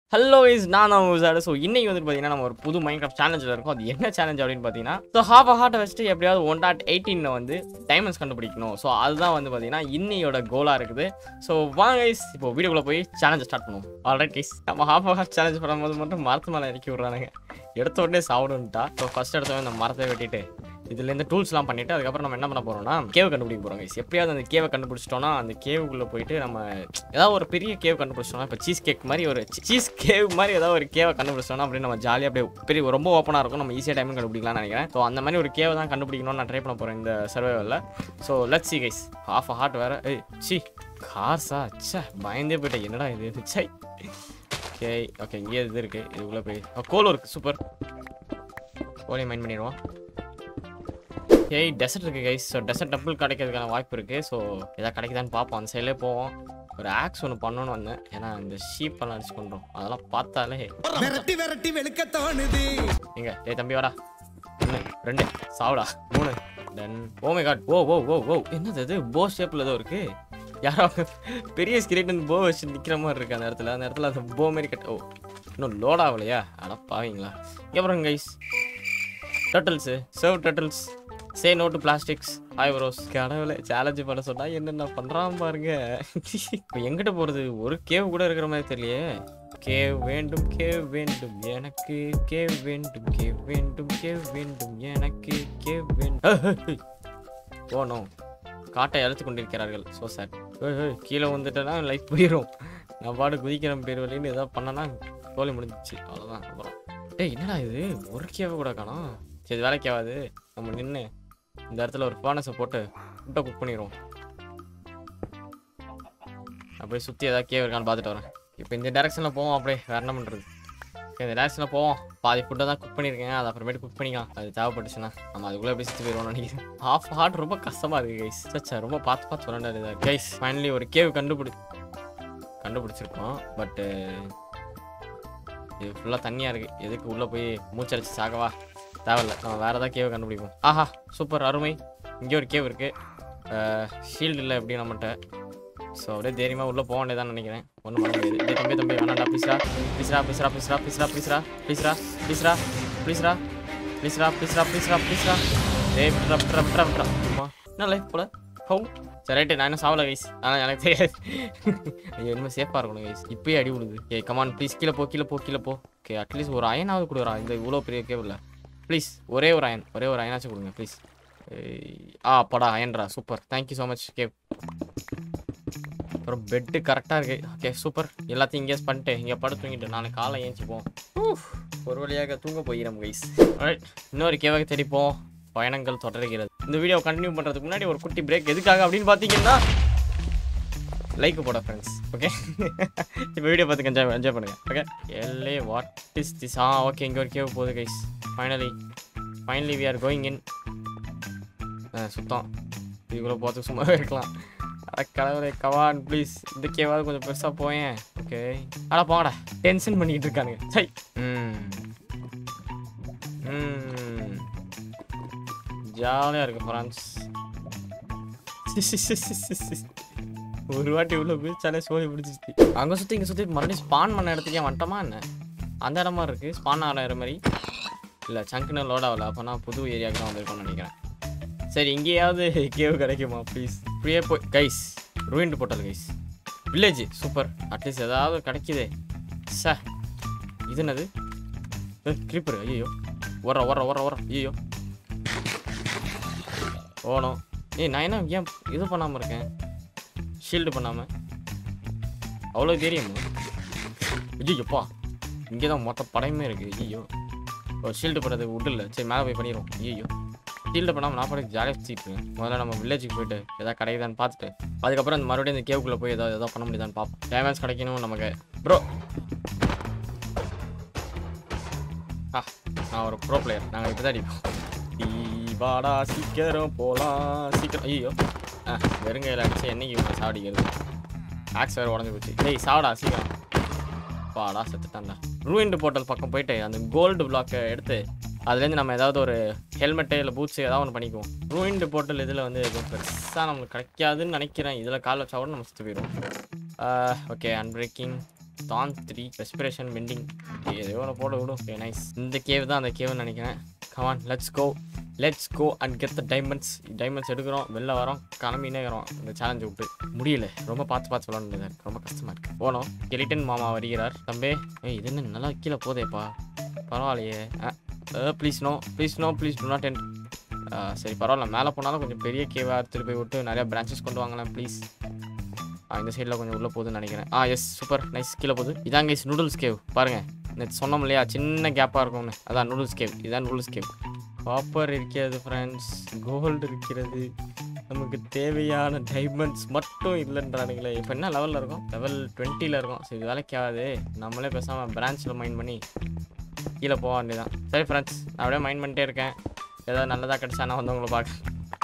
Hello is நான் தான் உசாடு so இன்னைக்கு வந்து பார்த்தீங்கன்னா நம்ம ஒரு புது மைண்ட் கிராஃப்ட் சேலஞ்சில் இருக்கும் அது என்ன சேலஞ்ச் அப்படின்னு பார்த்தீங்கன்னா ஸோ ஹாஃப் ஹார்ட்டை வச்சுட்டு எப்படியாவது ஒன் டாட் எயிட்டீனில் வந்து டைமண்ட்ஸ் கண்டுபிடிக்கணும் ஸோ அதுதான் வந்து பார்த்தீங்கன்னா இன்னையோட கோலாக இருக்குது ஸோ வாங்க கைஸ் இப்போ வீடியோக்குள்ளே போய் சேலஞ்சை ஸ்டார்ட் பண்ணுவோம் ஆல்ரைட் கைஸ் நம்ம ஹாஃப் ஹார்ட் சேலஞ்ச் பண்ணும்போது மட்டும் மரத்து மேலே இறக்கி விட்றானுங்க எடுத்த உடனே சாப்பிடுன்ட்டா ஸோ ஃபஸ்ட் எடுத்த இந்த மரத்தை வெட்டிட்டு இதுலேருந்து டூல்ஸ்லாம் பண்ணிட்டு அதுக்கப்புறம் நம்ம என்ன பண்ண போறோம்னா கேவ் கண்டுபிடிக்க போறோம் guys. எப்படியாவது அந்த கேவை கண்டுபிடிச்சிட்டோம்னா அந்த கேவுக்குள்ளே போயிட்டு நம்ம ஏதாவது ஒரு பெரிய கேவ் கண்டுபிடிச்சிட்டோம்னா இப்போ சீஸ் கேக் மாதிரி ஒரு சீஸ் கேவ் மாதிரி ஏதாவது ஒரு கேவை கண்டுபிடிச்சிட்டோம்னா அப்படின்னு நம்ம ஜாலியாக அப்படியே பெரிய ரொம்ப ஓப்பனாக இருக்கும் நம்ம ஈஸியாக டைம் கண்டுபிடிக்கலாம்னு நினைக்கிறேன் ஸோ அந்த மாதிரி ஒரு கேவை தான் கண்டுபிடிக்கணும்னு நான் ட்ரை பண்ண போகிறேன் இந்த சர்வைவலில் so let see guys half heart வேறு ஏய் சி கார்ஸா ச்சே பயந்தே போயிட்டேன் என்னடா இது சை ஓகே ஓகே இங்கே இது இருக்குது இதுக்குள்ளே போய் கோல் இருக்குது சூப்பர் கோலையை மைண்ட் பண்ணிடுவோம் ஏய் டெசர்ட் இருக்குது கைஸ் ஸோ டெசர்ட் டபுள் கிடைக்கிறதுக்கான வாய்ப்பு இருக்குது ஸோ எதாவது கிடைக்குதான்னு பார்ப்போம் அந்த சைட்லேயே போவோம் ஒரு ஆக்ஸ் ஒன்று பண்ணணும்னு வந்தேன் ஏன்னா இந்த ஷீப் எல்லாம் அடிச்சு பண்ணுறோம் அதெல்லாம் பார்த்தாலே விரட்டி விரட்டி வெளுக்க தோணுது எங்க டேய் தம்பி வாடா ஒன்று ரெண்டு சாவுடா மூணு தென் oh my God O oh oh ஓ என்னது இது போ ஷேப்பில் ஏதோ இருக்கு யாரோ அவங்க பெரிய ஸ்கிரீட் போ வச்சு நிற்கிற மாதிரி இருக்கு அந்த இடத்துல அந்த இடத்துல அந்த போ மாதிரி கட்ட ஓ இன்னும் லோட் ஆகலையா அட பாவீங்களா இங்கே அப்புறம் guys turtles save turtles say no to plastics eyebrows கடவுளே சேலஞ்சு பண்ண சொன்னா என்னென்ன பண்றான் பாருங்க இப்போ எங்கிட்ட போறது ஒரு கேவ் கூட இருக்கிற மாதிரி தெரியலையே கேவ் வேண்டும் கேவ் வேண்டும் எனக்கு கேவ் வேண்டும் கேவ் வேண்டும் கேவ் வேண்டும் எனக்கு கேவ் வேண்டும் ஓ நோ காட்டை அழுத்து கொண்டிருக்கிறார்கள் ஸோ சார் கீழே வந்துட்டேன்னா லைஃப் போயிடும் நான் பாடு குதிக்கிறேன் பேர் வழின்னு ஏதாவது பண்ணனா தோல்வி முடிஞ்சிச்சு அவ்வளோதான் அப்புறம் டேய் என்னடா இது ஒரு கேவை கூட காணோம் சரி இது வேலைக்கு ஆகாது நம்ம நின்று இந்த இடத்துல ஒரு ஃபர்னஸை போட்டு ஃபுட்டை குக் பண்ணிடுவோம் அப்படியே சுற்றி ஏதாவது கேவ் இருக்கான்னு பார்த்துட்டு வரேன் இப்போ இந்த டேரக்ஷனில் போவோம் அப்படியே வேற என்ன பண்ணுறது இந்த டேரக்ஷனில் போவோம் பாதி ஃபுட்டை தான் குக் பண்ணியிருக்கேன் அது அப்புறமேட்டு குக் பண்ணிக்கலாம் அது தேவைப்பட்டுச்சுன்னா நம்ம அதுக்குள்ளே எப்படி சுற்றி போயிடுவோம்னு நினைக்கிறேன் ஹாஃப் ஹார்ட் ரொம்ப கஷ்டமாக இருக்குது கைஸ் சச்சா ரொம்ப பார்த்து பார்த்து சொல்லண்டா கைஸ் ஃபைனலி ஒரு கேவ் கண்டுபிடி கண்டுபிடிச்சிருக்கோம் பட்டு இது ஃபுல்லாக தண்ணியாக இருக்குது எதுக்கு உள்ளே போய் மூச்சடிச்சு சாகவா தேவையில்ல நம்ம வேறு ஏதாவது கேவை கண்டுபிடிப்போம் ஆஹா சூப்பர் அருமை இங்கே ஒரு கேவ் இருக்குது ஷீல்டு இல்லை எப்படி நம்மகிட்ட ஸோ அப்படியே தைரியமாக உள்ளே போக வேண்டியதான் நினைக்கிறேன் ஒன்றும் பண்ண முடியாது டேய் தம்பி தம்பி வேணாண்டா ப்ளீஸ்ரா ப்ளீஸ்ரா ப்ளீஸ்ரா ப்ளீஸ்ரா ப்ளீஸ்ரா ப்ளீஸ்ரா ப்ளீஸ்ரா ப்ளீஸ்ரா ப்ளீஸ்ரா ப்ளீஸ்ரா ப்ளீஸ்ரா ப்ளீஸ்ரா ப்ளீஸ்ரா டேய் விட்ரா விட்ரா விட்ரா விட்ரா அம்மா என்ன லைஃப் போல ஹவு சரி ரைட்டு நான் இன்னும் சாவல கைஸ் ஆனால் எனக்கு தெரியாது ஐயோ இனிமேல் சேஃபாக இருக்கணும் கைஸ் இப்பயே அடி விடுது ஏ கமான் ப்ளீஸ் கீழே போ கீழே போ கீழே போ ஓகே அட்லீஸ்ட் ஒரு அயனாவது கொடுக்குறா இந்த இவ்வளோ பெரிய கேபிள் ப்ளீஸ் ஒரே ஒரு அயன் ஒரே ஒரு அயனாச்சும் கொடுங்க ப்ளீஸ் ஆ படா அயன்ரா super thank you so much cave அப்புறம் பெட்டு கரெக்டாக இருக்கு ஓகே சூப்பர் எல்லாத்தையும் இங்கேஸ் பண்ணிட்டு இங்கே படுத்து தூங்கிட்டு நாளைக்கு காலை ஏஞ்சிப்போம் ஒரு வழியாக தூங்க போயிடும் கைஸ் இன்னொரு கேவாக தெரிப்போம் பயணங்கள் தொடர்கிறது இந்த வீடியோ கண்டினியூ பண்ணுறதுக்கு முன்னாடி ஒரு குட்டி பிரேக் எதுக்காக அப்படின்னு பார்த்தீங்கன்னா லைக் போட ஃப்ரெண்ட்ஸ் ஓகே இப்போ வீடியோ பார்த்து என்ஜாய் என்ஜாய் பண்ணுங்க ஓகே எல்லே வாட் இஸ் திஸ் ஆ ஓகே இங்கே ஒரு கேவ் போகுது guys finally finally we are going in சுத்தம் இதுக்குள்ளே போகிறதுக்கு சும்மாவே இருக்கலாம் அட கடவுளே கவான் ப்ளீஸ் இந்த கேவாவது கொஞ்சம் பெருசாக போயேன் ஓகே அட போங்கடா டென்ஷன் பண்ணிக்கிட்டு இருக்கானுங்க சை ம் ம் ஜாலியாக இருக்கு ஃப்ரான்ஸ் ஒரு வாட்டி உள்ள குதிச்சாலே சோழி பிடிச்சிச்சு அங்கே சுற்றி இங்கே சுற்றி மறுபடியும் ஸ்பான் பண்ண இடத்துக்கே வந்துட்டோமா என்ன அந்த இடமா இருக்குது ஸ்பான் ஆகிற மாதிரி இல்லை சங்குன்னு லோட் ஆகல அப்போ நான் புது ஏரியாவுக்கு தான் வந்திருக்கோம்னு நினைக்கிறேன் சரி இங்கேயாவது கேவ் கிடைக்குமா ப்ளீஸ் இப்படியே போய் guys ruined portal guys village super at least ஏதாவது கிடைக்குதே ச இது என்னது கிளிப்பர் ஐயோ ஓர ஓர ஓர ஓர ஐயோ ஓணும் ஏய் நான் என்ன ஏன் இது பண்ணாமல் இருக்கேன் ஷீல்டு பண்ணாமல் அவ்வளோ தெரியுமா ஐயோப்பா இங்கே தான் மொத்த படையுமே இருக்குது ஐயோ ஓ ஷீல்டு பண்ணுறதுக்கு விட்டு இல்லை சரி மேலே போய் பண்ணிடுவோம் ஐயோ ஷீல்டு பண்ணாமல் நான் பாட்டுக்கு ஜாலியாக சுற்றிட்டு முதல்ல நம்ம வில்லேஜுக்கு போயிட்டு எதாவது கிடைக்குதான்னு பார்த்துட்டு அதுக்கப்புறம் இந்த மறுபடியும் இந்த கேவுக்குள்ளே போய் ஏதாவது எதாவது பண்ண முடியுதான்னு பார்ப்போம் டேமேஜ் கிடைக்கணும் நமக்கு ப்ரோ ஆ நான் ஒரு ப்ரோ பிளேயர் நாங்கள் இப்போ தான் அடிப்போம் வாடா சீக்கிரம் போகலாம் சீக்கிரம் ஐயோ ஆ வெறுங்கையில் அடிச்சு என்னைக்கு இவங்க சாவடிக்கிறது ஆக்ஸ் வேறு உடஞ்சி போச்சு டேய் சாவடா சீக்கிரம் பாடா செத்துட்டான்டா ரூயின்டு போர்ட்டல் பக்கம் போயிட்டு அந்த கோல்டு பிளாக்கை எடுத்து அதுலேருந்து நம்ம ஏதாவது ஒரு ஹெல்மெட்டு இல்லை பூட்ஸு ஏதாவது ஒன்று பண்ணிக்குவோம் ரூயின்டு போர்ட்டல் இதில் வந்து எதுவும் பெருசாக நம்மளுக்கு கிடைக்காதுன்னு நினைக்கிறேன் இதில் கால் வச்சா கூட நம்ம சுற்றி போயிடுவோம் ஓகே அன்பிரேக்கிங் தான் த்ரீ ரெஸ்பிரேஷன் பெண்டிங் ஏதோ ஒன்று போட விடும் ஓகே நைஸ் இந்த கேவ் தான் அந்த கேவ்னு நினைக்கிறேன் come on let's go let's go and get the diamonds diamonds எடுக்கிறோம் வெளில வரோம் கிளம்பினே இருக்கிறோம் இந்த சேலஞ்சை விட்டு முடியல ரொம்ப பார்த்து பார்த்து விளாட முடியாது ரொம்ப கஷ்டமாக இருக்குது போனோம் கெலிட்டன் மாமா வருகிறார் தம்பே ஏய் இது என்ன நல்லா கீழே போதேப்பா பரவாயில்லையே please no please no please do not end சரி பரவாயில்ல மேலே போனாலும் கொஞ்சம் பெரிய கேவாக எடுத்துகிட்டு போய் விட்டு நிறையா பிரான்ச்சஸ் கொண்டு வாங்கலாம் ப்ளீஸ் இந்த சைடில் கொஞ்சம் உள்ளே போகுதுன்னு நினைக்கிறேன் ஆ எஸ் சூப்பர் நைஸ் கீழே போகுது இதாங்க இஸ் நூடுல்ஸ் கேவ் பாருங்கள் நேற்று சொன்னோம் இல்லையா சின்ன கேப்பாக இருக்கும்னு அதான் நூடுல்ஸ் கேவ் இதான் நூடுல்ஸ் கேவ் காப்பர் இருக்கிறது ஃப்ரெண்ட்ஸ் கோல்டு இருக்கிறது நமக்கு தேவையான டைமண்ட்ஸ் மட்டும் இல்லைன்றானுங்களே இப்போ என்ன லெவலில் இருக்கும் லெவல் டுவெண்ட்டியில் இருக்கும் சரி இது வேலைக்கு ஆகாது நம்மளே பேசாமல் பிரான்ச்சில் மைண்ட் பண்ணி கீழே போக வேண்டியதான் சரி ஃப்ரெண்ட்ஸ் நான் அப்படியே மைண்ட் பண்ணிட்டே இருக்கேன் ஏதாவது நல்லதாக கிடச்சா நான் வந்து உங்களை பார்க்க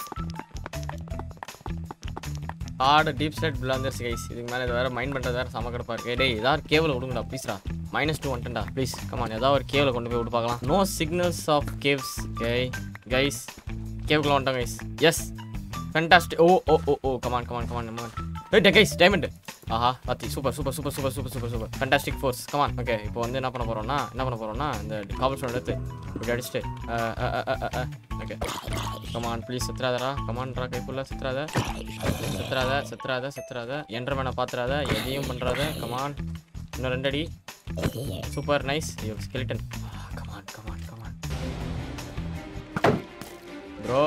ஹார்டு டீப் ஸ்டேட் பிளாந்தர்ஸ் கைஸ் இதுக்கு மேலே இது வேறு மைண்ட் பண்ணுறது வேறு சமக்கடப்பா இருக்கு டேய் ஏதாவது ஒரு கேவில் விடுங்கடா ப்ளீஸ்டா மைனஸ் டூ வந்துட்டா ப்ளீஸ் கமான் ஏதாவது ஒரு கேவில் கொண்டு போய் விட்டு பார்க்கலாம் நோ சிக்னல்ஸ் ஆஃப் கேவ்ஸ் கை கைஸ் கேவுக்குள்ள வந்துட்டோம் guys yes fantastic oh oh oh oh come on come on come on come on wait guys diamond ஆஹா பாத்தி super super super super super super super fantastic force come on okay இப்போ வந்து என்ன பண்ண போறோம்னா என்ன பண்ண போறோம்னா இந்த காபல் ஸ்டோன் எடுத்து இப்படி அடிச்சுட்டு ஓகே கமான் ப்ளீஸ் சித்ராதரா கமான்ரா கைக்குள்ள சித்ராத சித்ராத சித்ராத சித்ராத என்ட்ரமேனை பாத்துறாத எதையும் பண்றாத கமான் இன்னும் ரெண்டு அடி super nice skeleton come on come on come on bro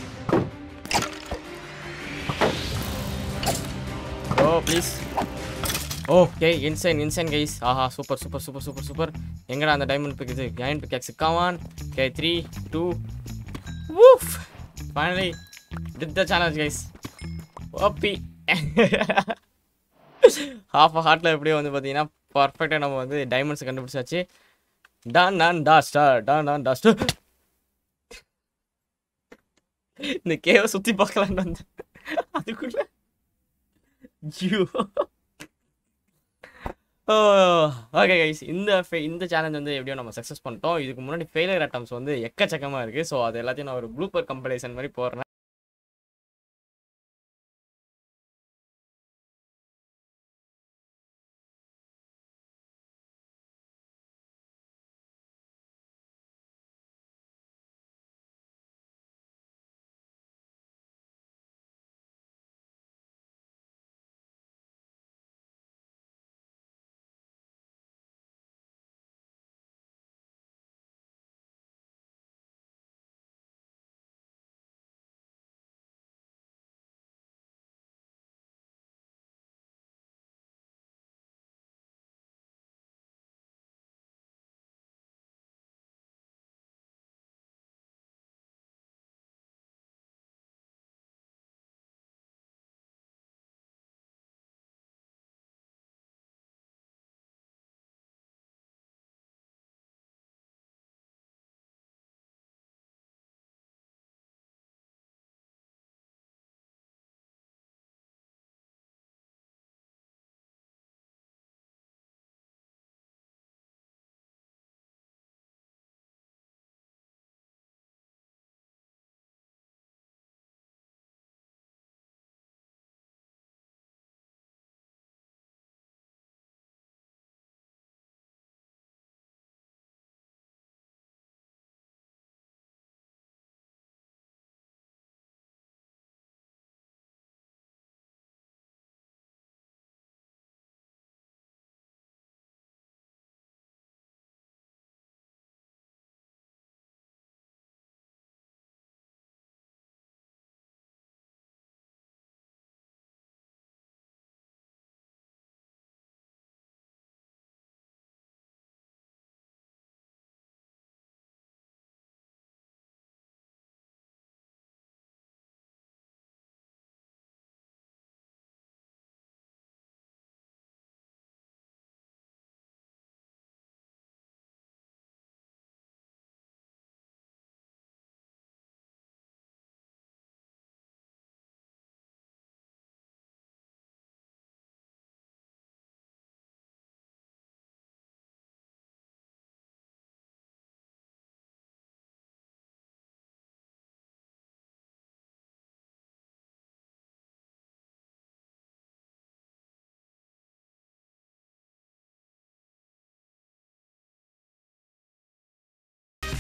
bro please okay insane insane guys ஆஹா super super super super super எங்கடா அந்த டைமண்ட் பிக் இது join pick come on K three two woof finally did the challenge guys OP half ஹார்ட்டில் எப்படியோ வந்து பார்த்தீங்கன்னா பர்ஃபெக்டாக நம்ம வந்து டைமண்ட்ஸ் கண்டுபிடிச்சாச்சு டான் டான் டாஸ்டர் டான் டான் டாஸ்டர் இந்த கேவை சுற்றி பார்க்கலான்னு வந்தேன் அதுக்குள்ள ஐயோ ஓகே கைஸ் இந்த fa- இந்த சேலஞ்ச் வந்து எப்படியோ நம்ம சக்ஸஸ் பண்ணிட்டோம் இதுக்கு முன்னாடி ஃபெயிலியர் அட்டம்ஸ் வந்து எக்கச்சக்கமாக இருக்குது ஸோ அது எல்லாத்தையும் நான் ஒரு ப்ளூப்பர் கம்பெலேஷன் மாதிரி போடுறேன்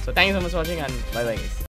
ஸோ தேங்க்யூ ஸோ மச் வாட்சிங் அண்ட் பை பை